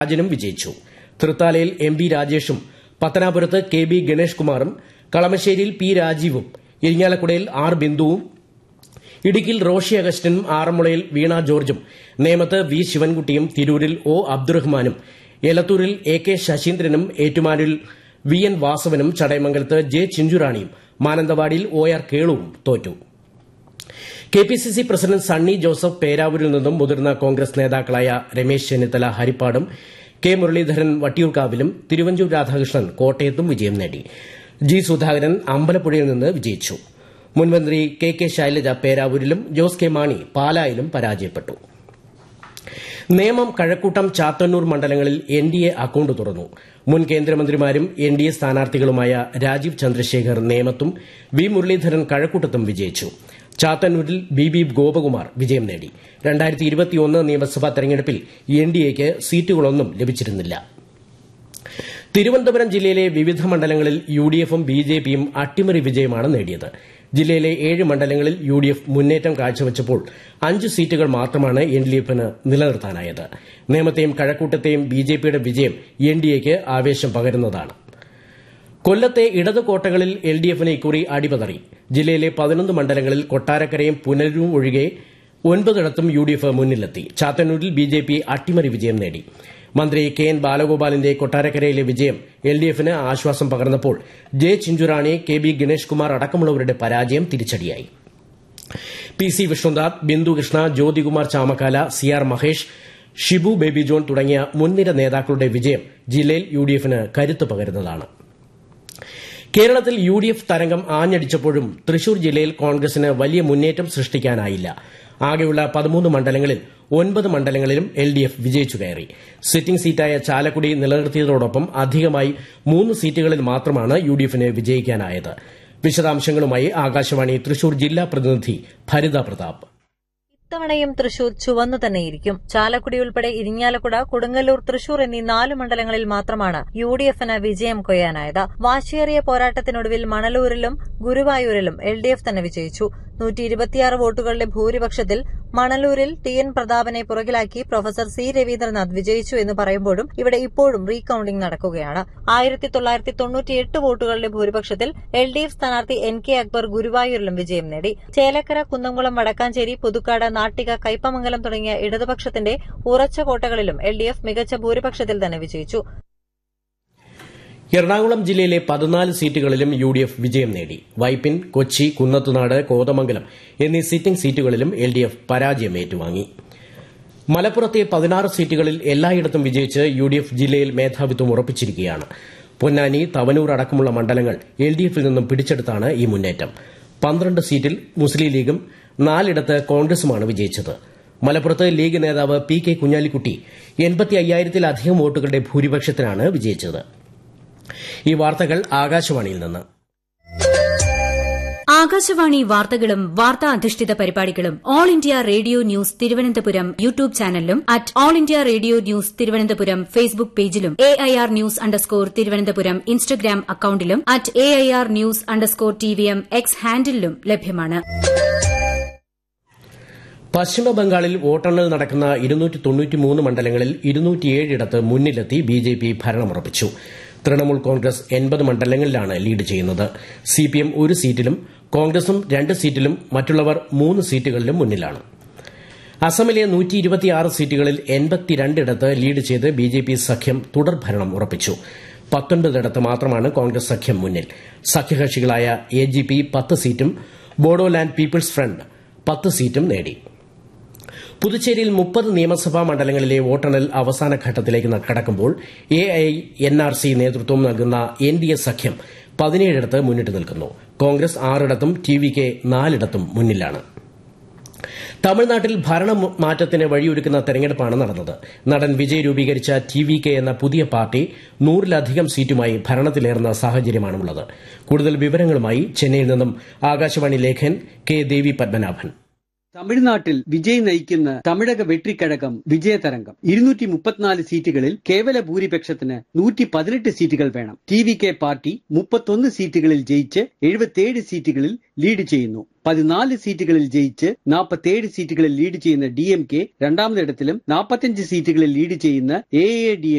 രാജനും വിജയിച്ചു തൃത്താലയിൽ M B രാജേഷും പത്തനാപുരത്ത് K B Ganesh കുമാറും കളമശ്ശേരിയിൽ പി രാജീവും ഇരിങ്ങാലക്കുടയിൽ ആർ ബിന്ദുവും ഇടുക്കിയിൽ റോഷി അഗസ്റ്റിനും ആറന്മുളയിൽ വീണ ജോർജും നേമത്ത് വി ശിവൻകുട്ടിയും തിരൂരിൽ ഒ അബ്ദുറഹ്മാനും എലത്തൂരിൽ എ കെ ശശീന്ദ്രനും ഏറ്റുമാനൂരിൽ വി എൻ വാസവനും ചടയമംഗലത്ത് ജെ ചിഞ്ചുറാണിയും മാനന്തവാടിയിൽ ഒ ആർ കേളുവും തോറ്റു K P C C president Sunny Joseph പേരാവൂരിൽ നിന്നും മുതിർന്ന കോൺഗ്രസ് നേതാക്കളായ രമേശ് ചെന്നിത്തല ഹരിപ്പാടും കെ മുരളീധരൻ വട്ടിയൂർക്കാവിലും തിരുവഞ്ചൂർ രാധാകൃഷ്ണൻ കോട്ടയത്തും വിജയം നേടി ജി സുധാകരൻ അമ്പലപ്പുഴയിൽ നിന്ന് വിജയിച്ചു മുൻമന്ത്രി കെ കെ ശൈലജ പേരാവൂരിലും ജോസ് കെ മാണി പാലായിലും പരാജയപ്പെട്ടു നേമം കഴക്കൂട്ടം ചാത്തന്നൂർ മണ്ഡലങ്ങളിൽ എൻ ഡി എ അക്കൌണ്ട് തുറന്നു മുൻ കേന്ദ്രമന്ത്രിമാരും എൻ ഡി എ സ്ഥാനാർത്ഥികളുമായ രാജീവ് ചന്ദ്രശേഖർ നേമത്തും വി മുരളീധരൻ കഴക്കൂട്ടത്തും വിജയിച്ചു ചാത്തന്നൂരിൽ ബി ബി ഗോപകുമാർ വിജയം നേടി രണ്ടായിരത്തി ഇരുപത്തിയൊന്ന് നിയമസഭാ തെരഞ്ഞെടുപ്പിൽ എൻ ഡി എക്ക് സീറ്റുകളൊന്നും ലഭിച്ചിരുന്നില്ല തിരുവനന്തപുരം ജില്ലയിലെ വിവിധ മണ്ഡലങ്ങളിൽ യു ഡി എഫും ബി ജെ പിയും അട്ടിമറി വിജയമാണ് നേടിയത് ജില്ലയിലെ ഏഴ് മണ്ഡലങ്ങളിൽ യു ഡി എഫ് മുന്നേറ്റം കാഴ്ചവച്ചപ്പോൾ അഞ്ച് സീറ്റുകൾ മാത്രമാണ് എൻ ഡി എഫിന് നിലനിർത്താനായത് നേമത്തെയും കഴക്കൂട്ടത്തെയും ബി ജെ പിയുടെ വിജയം എൻ ഡി എക്ക് ആവേശം പകരുന്നതാണ് കൊല്ലത്തെ ഇടത് കോട്ടകളിൽ എൽ ഡി എഫിന് ഇക്കുറി അടിപതറി ജില്ലയിലെ പതിനൊന്ന് മണ്ഡലങ്ങളിൽ കൊട്ടാരക്കരയും പുനലൂരും ഒഴികെ ഒൻപതിടത്തും യു ഡി എഫ് മുന്നിലെത്തി ചാത്തന്നൂരിൽ ബി ജെ പി അട്ടിമറി വിജയം നേടി മന്ത്രി കെ എൻ ബാലഗോപാലിന്റെ കൊട്ടാരക്കരയിലെ വിജയം എൽ ഡി എഫിന് ആശ്വാസം പകർന്നപ്പോൾ J Chinchurani K B Ganesh Kumar അടക്കമുള്ളവരുടെ പരാജയം തിരിച്ചടിയായി P C Vishnunath Bindukrishna Jyothikumar Chamakkala C R Mahesh Shibu Baby John തുടങ്ങിയ മുൻനിര നേതാക്കളുടെ വിജയം ജില്ലയിൽ യു ഡി എഫിന് കരുത്ത് പകരുന്നതാണ് കേരളത്തിൽ യു ഡി എഫ് തരംഗം ആഞ്ഞടിച്ചപ്പോഴും തൃശൂർ ജില്ലയിൽ കോൺഗ്രസിന് വലിയ മുന്നേറ്റം സൃഷ്ടിക്കാനായില്ല ആകെയുള്ള പതിമൂന്ന് മണ്ഡലങ്ങളിൽ ഒൻപത് മണ്ഡലങ്ങളിലും എൽ ഡി എഫ് വിജയിച്ചു കയറി സിറ്റിംഗ് സീറ്റായ ചാലക്കുടി നിലനിർത്തിയതോടൊപ്പം അധികമായി മൂന്ന് സീറ്റുകളിൽ മാത്രമാണ് യു ഡി എഫിന് വിജയിക്കാനായത് വിശദാംശങ്ങളുമായി ആകാശവാണി തൃശൂർ ജില്ലാ പ്രതിനിധി ഭരിത പ്രതാപ് ഇത്തവണയും തൃശൂർ ചുവന്നു തന്നെയിരിക്കും ചാലക്കുടി ഉൾപ്പെടെ ഇരിങ്ങാലക്കുട കൊടുങ്ങല്ലൂർ തൃശൂർ എന്നീ നാല് മണ്ഡലങ്ങളിൽ മാത്രമാണ് യു ഡി എഫിന് വിജയം കൊയ്യാനായത് വാശിയേറിയ പോരാട്ടത്തിനൊടുവിൽ മണലൂരിലും ഗുരുവായൂരിലും എൽ ഡി എഫ് തന്നെ വിജയിച്ചു നൂറ്റി ഇരുപത്തിയാറ് വോട്ടുകളുടെ ഭൂരിപക്ഷത്തിൽ മണലൂരിൽ ടി എൻ പ്രതാപനെ പുറകിലാക്കി പ്രൊഫസർ സി രവീന്ദ്രനാഥ് വിജയിച്ചു എന്ന് പറയുമ്പോഴും ഇവിടെ ഇപ്പോഴും റീകൌണ്ടിംഗ് നടക്കുകയാണ് ആയിരത്തി തൊള്ളായിരത്തി തൊണ്ണൂറ്റിയെട്ട് വോട്ടുകളുടെ ഭൂരിപക്ഷത്തിൽ എൽ ഡി എഫ് സ്ഥാനാർത്ഥി എൻ കെ അക്ബർ ഗുരുവായൂരിലും വിജയം നേടി ചേലക്കര കുന്നംകുളം വടക്കാഞ്ചേരി പുതുക്കാട് നാട്ടിക കയ്പമംഗലം തുടങ്ങിയ ഇടതുപക്ഷത്തിന്റെ ഉറച്ച കോട്ടകളിലും എൽ ഡി എഫ് മികച്ച ഭൂരിപക്ഷത്തിൽ തന്നെ വിജയിച്ചു എറണാകുളം ജില്ലയിലെ പതിനാല് സീറ്റുകളിലും യു ഡി എഫ് വിജയം നേടി വൈപ്പിൻ കൊച്ചി കുന്നത്തുനാട് കോതമംഗലം എന്നീ സിറ്റിംഗ് സീറ്റുകളിലും എൽ ഡി എഫ് പരാജയം ഏറ്റുവാങ്ങി മലപ്പുറത്തെ പതിനാറ് സീറ്റുകളിൽ എല്ലായിടത്തും വിജയിച്ച് യു ഡി എഫ് ജില്ലയിൽ മേധാവിത്വം ഉറപ്പിച്ചിരിക്കുകയാണ് പൊന്നാനി തവനൂർ അടക്കമുള്ള മണ്ഡലങ്ങൾ എൽ ഡി എഫിൽ നിന്നും പിടിച്ചെടുത്താണ് ഈ മുന്നേറ്റം പന്ത്രണ്ട് സീറ്റിൽ മുസ്ലിം ലീഗും നാലിടത്ത് കോൺഗ്രസുമാണ് വിജയിച്ചത് മലപ്പുറത്ത് ലീഗ് നേതാവ് പി കെ കുഞ്ഞാലിക്കുട്ടി എൺപത്തി അയ്യായിരത്തിലധികം വോട്ടുകളുടെ ഭൂരിപക്ഷത്തിനാണ് വിജയിച്ചത് ഈ വാർത്തകൾ ആകാശവാണിയിൽ നിന്ന് ആകാശവാണി വാർത്തകളും വാർത്താ അധിഷ്ഠിത പരിപാടികളും all India radio news Thiruvananthapuram YouTube ചാനലിലും at all India radio news Thiruvananthapuram Facebook പേജിലും A I R news underscore Thiruvananthapuram Instagram അക്കൌണ്ടിലും at A I R news underscore T V M X ഹാൻഡിലും ലഭ്യമാണ് പശ്ചിമ ബംഗാളിൽ വോട്ടെണ്ണൽ നടക്കുന്ന ഇരുന്നൂറ്റി തൊണ്ണൂറ്റിമൂന്ന് മണ്ഡലങ്ങളിൽ ഇരുന്നൂറ്റിയേഴിടത്ത് മുന്നിലെത്തി ബി ജെ പി ഭരണമുറപ്പിച്ചു തൃണമൂൽ കോൺഗ്രസ് എൺപത് മണ്ഡലങ്ങളിലാണ് ലീഡ് ചെയ്യുന്നത് സിപിഎം ഒരു സീറ്റിലും കോൺഗ്രസും രണ്ട് സീറ്റിലും മറ്റുള്ളവർ മൂന്ന് സീറ്റുകളിലും മുന്നിലാണ് അസമിലെ നൂറ്റി ഇരുപത്തിയാറ് സീറ്റുകളിൽ എൺപത്തിരണ്ടിടത്ത് ലീഡ് ചെയ്ത് ബി ജെ പി സഖ്യം തുടർഭരണം ഉറപ്പിച്ചു പത്തൊൻപതിടത്ത് മാത്രമാണ് കോൺഗ്രസ് സഖ്യം മുന്നിൽ സഖ്യകക്ഷികളായ എ ജി പി പത്ത് സീറ്റും ബോഡോലാൻഡ് പീപ്പിൾസ് ഫ്രണ്ട് പത്ത് സീറ്റും നേടി പുതുച്ചേരിയിൽ മുപ്പത് നിയമസഭാ മണ്ഡലങ്ങളിലെ വോട്ടെണ്ണൽ അവസാന ഘട്ടത്തിലേക്ക് കടക്കുമ്പോൾ A I N R C നേതൃത്വം നൽകുന്ന എൻ ഡി എ സഖ്യം പതിനേഴിടത്ത് മുന്നിട്ട് നിൽക്കുന്നു കോൺഗ്രസ് ആറിടത്തും ടി വി കെ നാലിടത്തും മുന്നിലാണ് തമിഴ്നാട്ടിൽ ഭരണമാറ്റത്തിന് വഴിയൊരുക്കുന്ന തെരഞ്ഞെടുപ്പാണ് നടന്നത് നടൻ വിജയ് രൂപീകരിച്ച ടി വി കെ എന്ന പുതിയ പാർട്ടി നൂറിലധികം സീറ്റുമായി ഭരണത്തിലേറുന്ന സാഹചര്യമാണുള്ളത് കൂടുതൽ വിവരങ്ങളുമായി ചെന്നൈയിൽ നിന്നും ആകാശവാണി ലേഖൻ കെ ദേവി പത്മനാഭൻ തമിഴ്നാട്ടിൽ വിജയ് നയിക്കുന്ന തമിഴക വെട്രിക്കഴകം വിജയതരംഗം ഇരുന്നൂറ്റി മുപ്പത്തിനാല് സീറ്റുകളിൽ കേവല ഭൂരിപക്ഷത്തിന് നൂറ്റി പതിനെട്ട് സീറ്റുകൾ വേണം ടി വി കെ പാർട്ടി മുപ്പത്തൊന്ന് സീറ്റുകളിൽ ജയിച്ച് എഴുപത്തിയേഴ് സീറ്റുകളിൽ ലീഡ് ചെയ്യുന്നു പതിനാല് സീറ്റുകളിൽ ജയിച്ച് നാൽപ്പത്തിയേഴ് സീറ്റുകളിൽ ലീഡ് ചെയ്യുന്ന ഡി എം കെ രണ്ടാമതിടത്തിലും നാൽപ്പത്തിയഞ്ച് സീറ്റുകളിൽ ലീഡ് ചെയ്യുന്ന എ എ ഡി